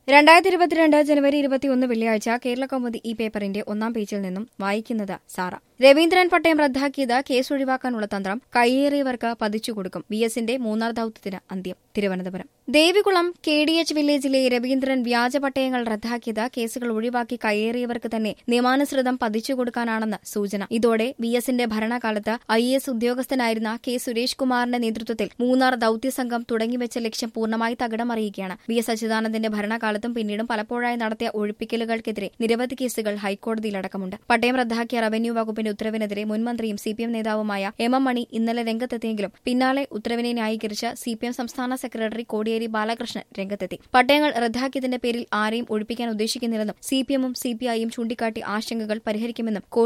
രണ്ടായിരത്തി ഇരുപത്തിരണ്ട് ജനുവരി ഇരുപത്തിയൊന്ന് വെള്ളിയാഴ്ച കേരള കൗമുദി ഈ പേപ്പറിന്റെ ഒന്നാം പേജിൽ നിന്നും വായിക്കുന്നത് സാറ രവീന്ദ്രൻ പട്ടയം റദ്ദാക്കിയത് കേസ് ഒഴിവാക്കാനുള്ള തന്ത്രം കയ്യേറിയവർക്ക് പതിച്ചു കൊടുക്കും വി എസിന്റെ മൂന്നാർ ദൌത്യത്തിന് അന്ത്യം Thiruvananthapuram Devikulam K D H വില്ലേജിലെ രവീന്ദ്രൻ വ്യാജ പട്ടയങ്ങൾ റദ്ദാക്കിയത് കേസുകൾ ഒഴിവാക്കി കയ്യേറിയവർക്ക് തന്നെ നിയമാനുസൃതം പതിച്ചു കൊടുക്കാനാണെന്ന് സൂചന ഇതോടെ വി എസിന്റെ ഭരണകാലത്ത് ഐ എസ് ഉദ്യോഗസ്ഥനായിരുന്ന കെ സുരേഷ് കുമാറിന്റെ നേതൃത്വത്തിൽ മൂന്നാർ ദൌത്യസംഘം തുടങ്ങിവെച്ച ലക്ഷ്യം പൂർണ്ണമായി തകിടമറിയുകയാണ് വി എസ് അച്യുതാനന്ദന്റെ ഭരണകാലത്തും പിന്നീടും പലപ്പോഴായി നടത്തിയ ഒഴിപ്പിക്കലുകൾക്കെതിരെ നിരവധി കേസുകൾ ഹൈക്കോടതിയിലടക്കമുണ്ട് പട്ടയം റദ്ദാക്കിയ റവന്യൂ വകുപ്പിന്റെ ഉത്തരവിനെതിരെ മുൻമന്ത്രിയും സി പി എം നേതാവുമായ എം എം മണി ഇന്നലെ രംഗത്തെത്തിയെങ്കിലും പിന്നാലെ ഉത്തരവിനെ ന്യായീകരിച്ച് സി പി എം സംസ്ഥാന സെക്രട്ടറി കോടിയേരി ബാലകൃഷ്ണൻ രംഗത്തെത്തി പട്ടയങ്ങൾ റദ്ദാക്കിയതിന്റെ പേരിൽ ആരെയും ഒഴിപ്പിക്കാൻ ഉദ്ദേശിക്കുന്നില്ലെന്നും സി പി എമ്മും സി പി ഐയും ചൂണ്ടിക്കാട്ടി ആശങ്കകൾ പരിഹരിക്കുമെന്നും